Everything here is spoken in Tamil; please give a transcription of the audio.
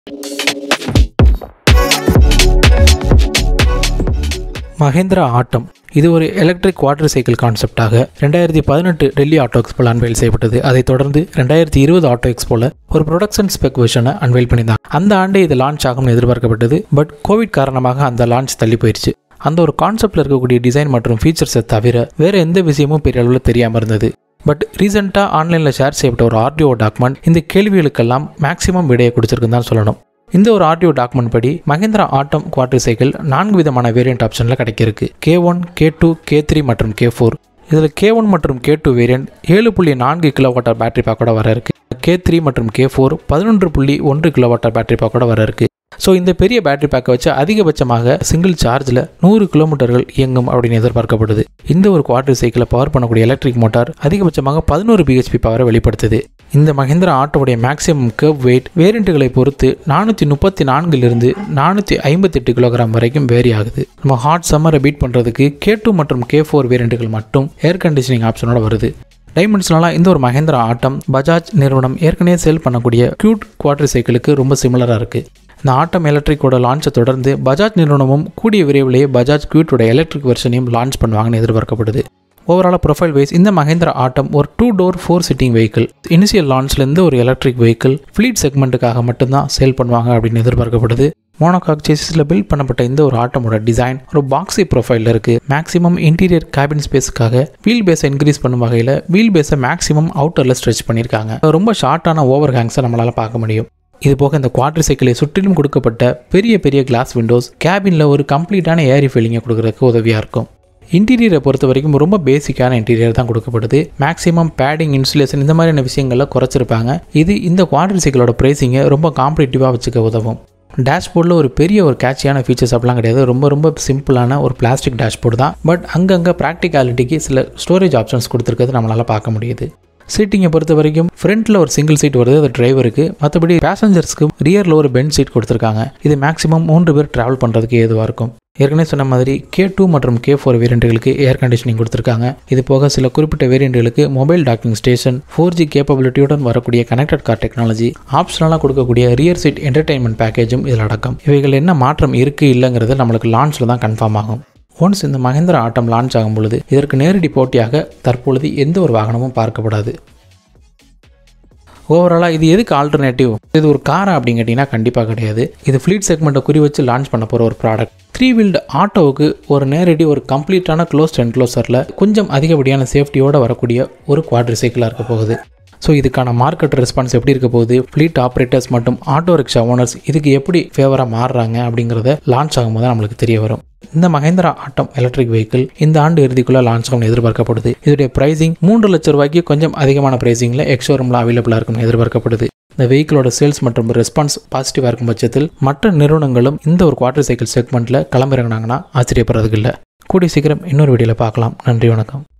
மஹேந்திரா ஆட்டம் இது ஒரு எலக்ட்ரிக் குவாட்டர் சைக்கிள் கான்செப்டாக ரெண்டாயிரத்தி பதினெட்டு டெல்லி ஆட்டோ எக்ஸ்போல அன்வைல் செய்யப்பட்டது அதைத் தொடர்ந்து ரெண்டாயிரத்தி இருபது ஆட்டோ எக்ஸ்போல ஒரு ப்ரொடக்ஷன் ஸ்பெக் வெர்ஷனை அன்வைல் பண்ணியிருந்தாங்க அந்த ஆண்டே இது லான்ச் ஆகும்னு எதிர்பார்க்கப்பட்டது பட் கோவிட் காரணமாக அந்த லான்ச் தள்ளி போயிடுச்சு அந்த ஒரு கான்செப்டில் இருக்கக்கூடிய டிசைன் மற்றும் ஃபீச்சர்ஸை தவிர வேறு எந்த விஷயமும் பெரிய அளவில் தெரியாமல் இருந்தது பட் ரீசெண்டாக ஆன்லைனில் ஷேர் செய்யப்பட்ட ஒரு ஆர்டிஓ டாக்குமெண்ட் இந்த கேள்விகளுக்கெல்லாம் மேக்ஸிமம் விடையை கொடுத்துருக்குன்னு தான் சொல்லணும் இந்த ஒரு ஆர்டிஓ டாக்குமெண்ட் படி மஹேந்திரா ஆட்டம் குவாட்டர் சைக்கிள் நான்கு விதமான வேரியன்ட் ஆப்ஷனில் கிடைக்கிருக்கு K one K two K three மற்றும் கே ஃபோர் இதில் கே ஒன் மற்றும் கே டூ வேரியன்ட் ஏழு புள்ளி நான்கு கிலோ வாட்டர் பேட்டரி பேக்கோட வர இருக்கு கே த்ரீ மற்றும் கே ஃபோர் பதினொன்று புள்ளி ஒன்று கிலோ வாட்டர் பேட்டரி பேக்கோட வர இருக்கு ஸோ இந்த பெரிய பேட்டரி பேக்கை வச்சு அதிகபட்சமாக சிங்கிள் சார்ஜில் நூறு கிலோமீட்டர்கள் இயங்கும் அப்படின்னு எதிர்பார்க்கப்படுது இந்த ஒரு குவாட்டர் சைக்கிளை பவர் பண்ணக்கூடிய எலக்ட்ரிக் மோட்டார் அதிகபட்சமாக பதினோரு பிஹெச்பி பவரை வெளிப்படுத்துது இந்த மஹேந்திரா ஆட்டோடைய மேக்ஸிமம் கர்வ் வெயிட் வேரியண்ட்டுகளை பொறுத்து நானூற்றி முப்பத்தி நான்கிலிருந்து நானூற்றி ஐம்பத்தெட்டு கிலோகிராம் வரைக்கும் வேரி ஆகுது நம்ம ஹாட் சம்மரை பீட் பண்ணுறதுக்கு கே டூ மற்றும் கே ஃபோர் வேரியண்ட்டுகள் மட்டும் ஏர் கண்டிஷனிங் ஆப்ஷனோட வருது டைமென்ஷனலாக இந்த ஒரு மஹேந்திரா ஆட்டம் பஜாஜ் நிறுவனம் ஏற்கனவே சேல் பண்ணக்கூடிய கியூட் குவாட்டர் சைக்கிளுக்கு ரொம்ப சிமிலராக இருக்குது இந்த ஆட்டம் எலக்ட்ரிக்கோட லான்ச்சை தொடர்ந்து பஜாஜ் நிறுவனமும் கூடிய விரைவிலேயே பஜாஜ் கியூட்டோட எலக்ட்ரிக் வெர்ஷனையும் லான்ச் பண்ணுவாங்கன்னு எதிர்பார்க்கப்படுது ஓவராலாக ப்ரொஃபைல் வைஸ் இந்த மஹேந்திரா ஆட்டம் ஒரு two door four seating vehicle initial லான்ச்ல இருந்து ஒரு எலக்ட்ரிக் வெஹிக்கிள் ஃப்ளீட் செக்மெண்ட்டுக்காக மட்டும்தான் சேல் பண்ணுவாங்க அப்படின்னு எதிர்பார்க்கப்படுது மோனோகாக் சேசிஸில் பில்ட் பண்ணப்பட்ட இந்த ஒரு ஆட்டமோட டிசைன் ஒரு பாக்ஸி ப்ரொஃபைலில் இருக்குது மேக்ஸிமம் இன்டீரியர் கேபின் ஸ்பேஸுக்காக வீல் பேஸை இன்க்ரீஸ் பண்ணும் வகையில் வீல் பேஸை மேக்ஸிமம் அவுட்டரில் ஸ்ட்ரெச் பண்ணியிருக்காங்க ரொம்ப ஷார்ட்டான ஓவர் ஹேங்ஸை நம்மளால் பார்க்க முடியும் இது போக இந்த குவாட்டர் சைக்கிளை சுற்றிலும் கொடுக்கப்பட்ட பெரிய பெரிய கிளாஸ் விண்டோஸ் கேபினில் ஒரு கம்ப்ளீட்டான ஏரி ஃபீலிங்கை கொடுக்கறதுக்கு உதவியாக இருக்கும் இன்டீரியரை பொறுத்த வரைக்கும் ரொம்ப பேசிக்கான இன்டீரியர் தான் கொடுக்கப்படுது மேக்ஸிமம் பேடிங் இன்சுலேஷன் இந்த மாதிரியான விஷயங்களில் குறைச்சிருப்பாங்க இது இந்த குவாட்டர் சைக்கிளோட ப்ரைஸிங்கை ரொம்ப காம்படிட்டிவாக வச்சுக்க உதவும் டேஷ்போர்டில் ஒரு பெரிய ஒரு கேட்சியான ஃபீச்சர்ஸ் அப்படிலாம் கிடையாது ரொம்ப ரொம்ப சிம்பிளான ஒரு பிளாஸ்டிக் டேஷ்போர்டு தான் பட் அங்கங்கே ப்ராக்டிகாலிட்டிக்கு சில ஸ்டோரேஜ் ஆப்ஷன்ஸ் கொடுத்துருக்கிறது நம்மளால் பார்க்க முடியுது சீட்டிங்கை பொறுத்த வரைக்கும் ஃப்ரண்ட்டில் ஒரு சிங்கிள் சீட் வருது அது டிரைவருக்கு மற்றபடி பேசஞ்சர்ஸ்க்கு ரியரில் ஒரு பெஞ்ச் சீட் கொடுத்துருக்காங்க இது மேக்ஸிமம் மூன்று பேர் ட்ராவல் பண்ணுறதுக்கு ஏதுவாக இருக்கும் ஏற்கனவே சொன்ன மாதிரி கே டூ மற்றும் கே ஃபோர் வேரியண்ட்டுகளுக்கு ஏர் கண்டிஷனிங் கொடுத்துருக்காங்க இது போக சில குறிப்பிட்ட வேரியண்ட்டுகளுக்கு mobile docking station four G கேப்பபிலிட்டியுடன் வரக்கூடிய கனெக்டட் கார் டெக்னாலஜி ஆப்ஷனலாக கொடுக்கக்கூடிய ரியர் சீட் என்டர்டைன்மெண்ட் பேக்கேஜும் இதில் அடக்கம் இவைகள் என்ன மாற்றம் இருக்குது இல்லைங்கிறது நம்மளுக்கு லான்ச்சில் தான் கன்ஃபார்ம் ஆகும் ஒன்ஸ் இந்த மஹேந்திரா ஆட்டம் லான்ச் ஆகும் பொழுது இதற்கு நேரடி போட்டியாக தற்பொழுது எந்த ஒரு வாகனமும் பார்க்கப்படாது ஓவராலாக இது எதுக்கு ஆல்டர்னேட்டிவ் இது ஒரு காரா அப்படின்னு கேட்டிங்கன்னா கண்டிப்பாக கிடையாது இது ஃப்ளீட் செக்மெண்ட்டை குறி வச்சு லான்ச் பண்ண போகிற ஒரு ப்ராடக்ட் த்ரீ வீல்டு ஆட்டோவுக்கு ஒரு நேரடி ஒரு கம்ப்ளீட்டான க்ளோஸ்ட் என்க்ளோசரில் கொஞ்சம் அதிகப்படியான சேஃப்டியோடு வரக்கூடிய ஒரு குவாட்ரி சைக்கிளாக இருக்க போகுது ஸோ இதுக்கான மார்க்கெட் ரெஸ்பான்ஸ் எப்படி இருக்க போகுது ஃப்ளீட் ஆப்ரேட்டர்ஸ் மற்றும் ஆட்டோ ரிக்ஷா ஓனர்ஸ் இதுக்கு எப்படி ஃபேவராக மாறுறாங்க அப்படிங்கிறத லான்ச் ஆகும்போது நம்மளுக்கு தெரிய வரும் இந்த மஹேந்திரா ஆட்டம் எலக்ட்ரிக் வெஹிக்கிள் இந்த ஆண்டு இறுதிக்குள்ளே லான்ச் ஆகும் எதிர்பார்க்கப்படுது இதோடைய பிரைசிங் மூன்று லட்சம் ரூபாய்க்கு கொஞ்சம் அதிகமான பிரைசிங்கில் எக்ஷோரூமில் அவைலபிளாக இருக்கும்னு எதிர்பார்க்கப்படுது இந்த வெஹிக்கிளோட சேல்ஸ் மற்றும் ரெஸ்பான்ஸ் பாசிட்டிவாக இருக்கும் பட்சத்தில் மற்ற நிறுவனங்களும் இந்த ஒரு குவார்டர் சைக்கிள் செக்மெண்ட்டில் களமிறங்கினாங்கன்னா ஆச்சரியப்படுறதுக்கு இல்லை கூடிய சீக்கிரம் இன்னொரு வீடியோவில் பார்க்கலாம் நன்றி வணக்கம்